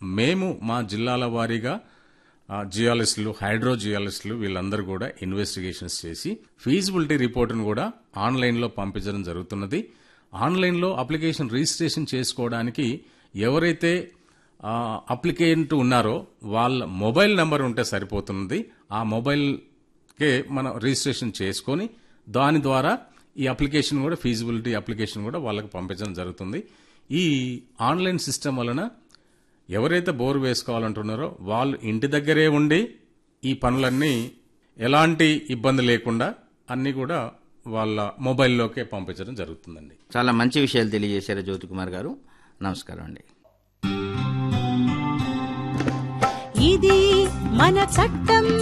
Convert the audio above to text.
మేము మా జిల్లాల వారీగా ఆ, జియాలజిస్టులు హైడ్రో జియాలజిస్టులు వీళ్ళందరూ కూడా ఇన్వెస్టిగేషన్స్ చేసి ఫీజిబిలిటీ రిపోర్టును కూడా ఆన్లైన్లో పంపించడం జరుగుతున్నది ఆన్లైన్లో అప్లికేషన్ రిజిస్ట్రేషన్ చేసుకోవడానికి ఎవరైతే అప్లికెంట్ ఉన్నారో వాళ్ళ మొబైల్ నెంబర్ ఉంటే సరిపోతుంది ఆ మొబైల్కే మనం రిజిస్ట్రేషన్ చేసుకొని దాని ద్వారా ఈ అప్లికేషన్ కూడా ఫీజిబిలిటీ అప్లికేషన్ కూడా వాళ్ళకి పంపించడం జరుగుతుంది ఈ ఆన్లైన్ సిస్టమ్ వలన ఎవరైతే బోర్ వేసుకోవాలంటున్నారో వాళ్ళు ఇంటి దగ్గరే ఉండి ఈ పనులన్నీ ఎలాంటి ఇబ్బంది లేకుండా అన్నీ కూడా వాళ్ళ మొబైల్లోకే పంపించడం జరుగుతుందండి చాలా మంచి విషయాలు తెలియజేశారు జ్యోతి కుమార్ గారు నమస్కారం అండి ఇది మన చట్టం